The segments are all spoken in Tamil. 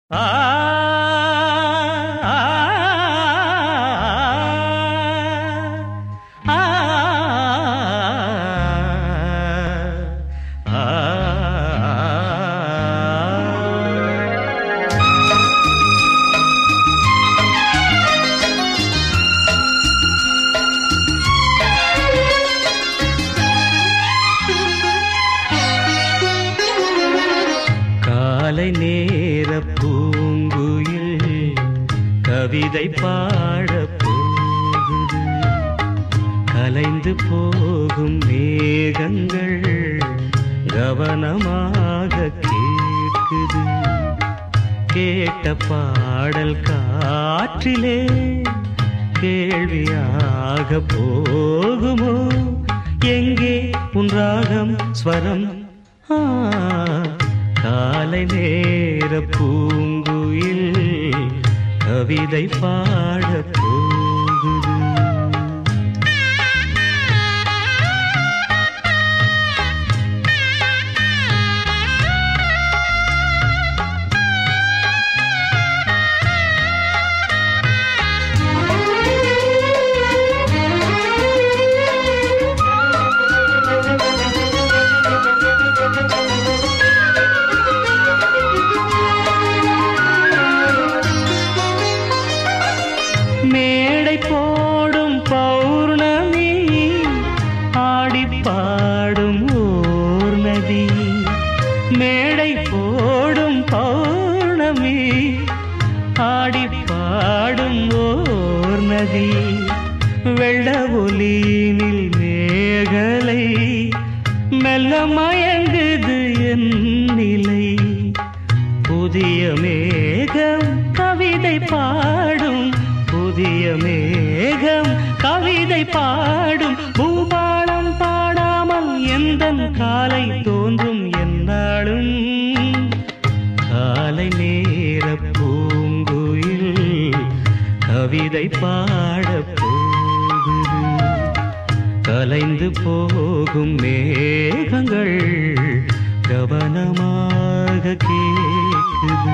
ஆ ஆ ஆ ஆ காலை நேர பூங்குயில் கவிதை பாட போகுது கலைந்து போகும் மேகங்கள் கவனமாக கேட்குது கேட்ட பாடல் காற்றிலே கேள்வியாக போகுமோ எங்கே உன் ராகம் ஸ்வரம் ஆ, காலை நேர பூங்குயில் கவிதை பாட போகுது மேடை போடும் பௌர்ணமி ஆடி பாடும் ஓர் நதி மேடை போடும் பௌர்ணமி ஆடி பாடும் ஓர் நதி வெள்ள ஒலியினில் மேகலை மெல்ல மயங்குது என் நிலை புதிய மேகம் கவிதை பாடும் புதிய மேகம் கவிதை பாடும் பூபாளம் பாடாமல் எந்த காலை தோன்றும் என்னாலும் காலை நேர பூங்குயில் கவிதை பாட போகுது கலைந்து போகும் மேகங்கள் கவனமாக கேட்குது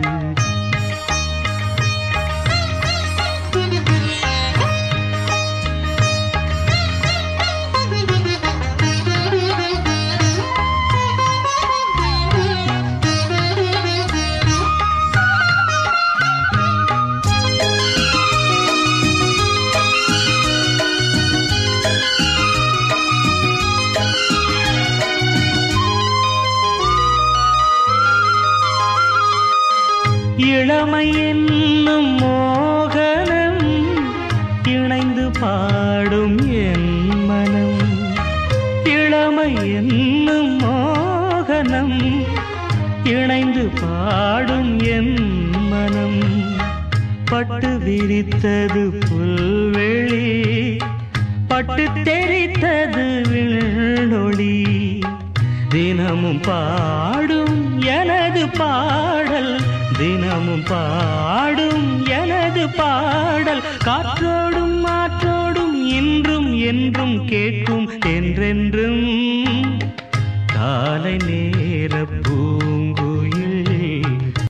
இளமை என்னும் மோகனம் இணைந்து பாடும் என் மனம் இளமை என்னும் மோகனம் இணைந்து பாடும் என் மனம் பட்டு விரித்தது புல்வெளி பட்டு தெரித்தது விண்ணொளி தினமும் பாடும் எனது பாடல் தினமும் பாடும் எனது பாடல் காற்றோடும் மாற்றோடும் இன்றும் என்றும் கேட்கும் என்றென்றும் காலை நேர பூங்கு